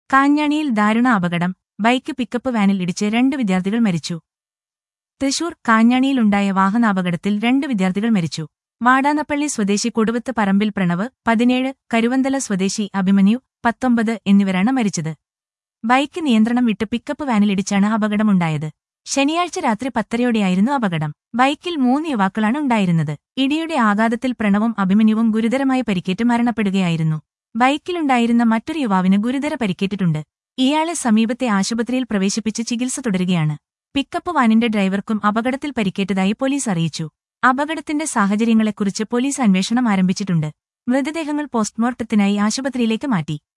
കാഞ്ഞാണിയിൽ ദാരുണ അപകടം bike pickup വാനിൽ ഇടിച്ച് രണ്ട് വിദ്യാർത്ഥികൾ മരിച്ചു തൃശൂർ കാഞ്ഞാണിയിലുണ്ടായ വാഹനാപകടത്തിൽ രണ്ട് വിദ്യാർത്ഥികൾ മരിച്ചു വാടാനപ്പള്ളി സ്വദേശി കൊടുവത്ത് പറമ്പിൽ പ്രണവ് പതിനേഴ് കരുവന്തല സ്വദേശി അഭിമന്യു പത്തൊമ്പത് എന്നിവരാണ് മരിച്ചത് ബൈക്ക് നിയന്ത്രണം വിട്ട് പിക്കപ്പ് വാനിലിടിച്ചാണ് അപകടമുണ്ടായത് ശനിയാഴ്ച രാത്രി പത്തരയോടെയായിരുന്നു അപകടം ബൈക്കിൽ മൂന്ന് യുവാക്കളാണ് ഉണ്ടായിരുന്നത് ഇടിയുടെ ആഘാതത്തിൽ പ്രണവും അഭിമന്യുവും ഗുരുതരമായി പരിക്കേറ്റ് മരണപ്പെടുകയായിരുന്നു ബൈക്കിലുണ്ടായിരുന്ന മറ്റൊരു യുവാവിന് ഗുരുതര പരിക്കേറ്റിട്ടുണ്ട് ഇയാളെ സമീപത്തെ ആശുപത്രിയിൽ പ്രവേശിപ്പിച്ച് ചികിത്സ തുടരുകയാണ് പിക്കപ്പ് വാനിന്റെ ഡ്രൈവർക്കും അപകടത്തിൽ പരിക്കേറ്റതായി പോലീസ് അറിയിച്ചു അപകടത്തിന്റെ സാഹചര്യങ്ങളെക്കുറിച്ച് പോലീസ് അന്വേഷണം ആരംഭിച്ചിട്ടുണ്ട് മൃതദേഹങ്ങൾ പോസ്റ്റ്മോർട്ടത്തിനായി ആശുപത്രിയിലേക്ക് മാറ്റി